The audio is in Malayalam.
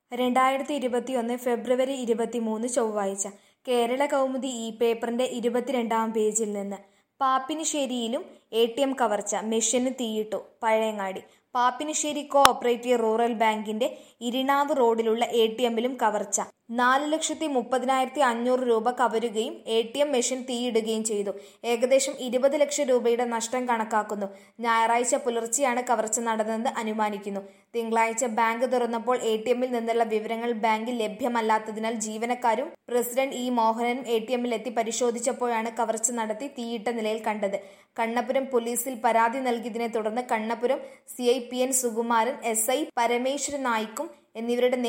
രണ്ടായിരത്തി ഇരുപത്തിയൊന്ന് ഫെബ്രുവരി ഇരുപത്തിമൂന്ന് ചൊവ്വാഴ്ച കേരള കൗമുദി ഈ പേപ്പറിന്റെ ഇരുപത്തിരണ്ടാം പേജിൽ നിന്ന് പാപ്പിനിശ്ശേരിയിലും എ ടി എം കവർച്ച മെഷീന് തീയിട്ടു Pazhayangadi Pappinissery co operative rural ബാങ്കിന്റെ ഇരിണാവ് റോഡിലുള്ള എ ടി എമ്മിലും കവർച്ച നാല് ലക്ഷത്തി മുപ്പതിനായിരത്തി അഞ്ഞൂറ് രൂപ കവരുകയും എ ടി എം മെഷീൻ തീയിടുകയും ചെയ്തു ഏകദേശം ഇരുപത് ലക്ഷം രൂപയുടെ നഷ്ടം കണക്കാക്കുന്നു ഞായറാഴ്ച പുലർച്ചെയാണ് കവർച്ച നടന്നതെന്ന് അനുമാനിക്കുന്നു തിങ്കളാഴ്ച ബാങ്ക് തുറന്നപ്പോൾ എ ടി എമ്മിൽ നിന്നുള്ള വിവരങ്ങൾ ബാങ്കിൽ ലഭ്യമല്ലാത്തതിനാൽ ജീവനക്കാരും പ്രസിഡന്റ് ഇ മോഹനനും എ ടി എമ്മിൽ എത്തി പരിശോധിച്ചപ്പോഴാണ് കവർച്ച നടത്തി തീയിട്ട നിലയിൽ കണ്ടത് കണ്ണപുരം പോലീസിൽ പരാതി നൽകിയതിനെ തുടർന്ന് Kannapuram C I P N Sukumaran S I Parameswaran നായിക്കും എന്നിവരുടെ